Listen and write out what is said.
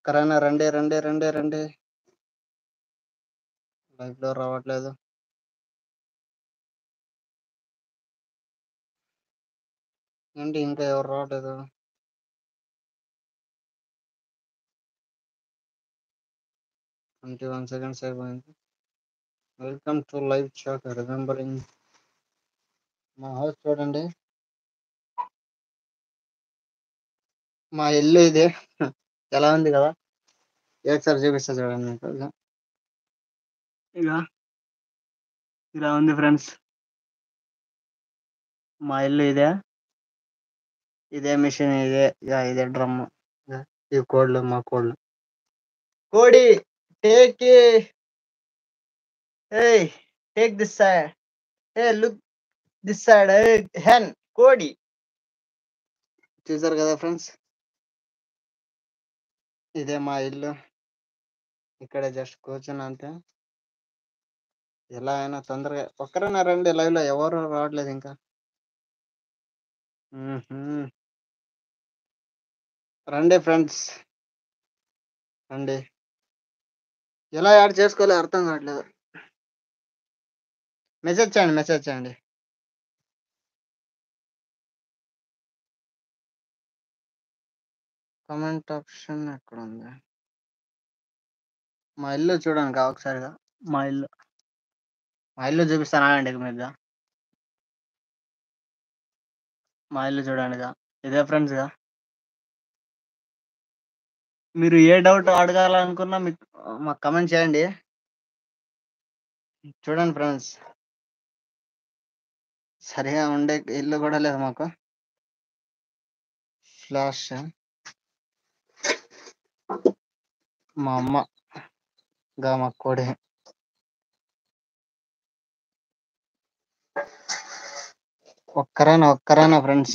ఒక్కరైనా రండి రండి రండి రండి లైవ్ లో రావట్లేదు ఏంటి ఇంకా ఎవరు రావట్లేదు ట్వంటీ వన్ సెకండ్స్ అయిపోయింది welcome to live chat remembering మా హౌస్ చూడండి మా ఇల్లు ఇదే ఎలా ఉంది కదా ఒకసారి చూపిస్తా చూడండి మీకు ఇక ఇక ఇలా ఉంది ఫ్రెండ్స్ మా ఇల్లు ఇదే ఇదే మిషన్ ఇదే ఇక ఇదే డ్రమ్ ఈ కోళ్ళు మా కోళ్ళు కోడి టేక్ ఏయ్ టేక్ దిస్ సైడ్ ఏ లుక్ దిస్ సైడ్ హెన్ కోడి చూసారు కదా ఫ్రెండ్స్ ఇదే మా ఇల్లు ఇక్కడ జస్ట్ కూర్చున్నా అంతే ఎలా అయినా తొందరగా ఒక్కరైనా రండి లైవ్ లో ఎవరు రావట్లేదు ఇంకా మ్మ్హ్మ్. రండి ఫ్రెండ్స్ రండి ఎలా యాడ్ చేసుకోవాలో అర్థం కావట్లేదు మెసేజ్ చేయండి మెసేజ్ చేయండి కమెంట్ ఆప్షన్ ఎక్కడ ఉంది మా ఇల్లు చూడండి కా ఒకసారిగా మా ఇల్లు మా ఇల్లు చూపిస్తాను ఆగండి మీద మా ఇల్లు చూడండి ఇక ఇదే ఫ్రెండ్స్ ఇక మీరు ఏ డౌట్ అడగాలనుకున్నా మీకు మాకు కమెంట్ చేయండి చూడండి ఫ్రెండ్స్ సరిగా ఉండే ఇల్లు కూడా లేదు మాకు ఫ్లాష్ మా అమ్మ గా మా కోడి ఒక్కరైనా ఒక్కరైనా ఫ్రెండ్స్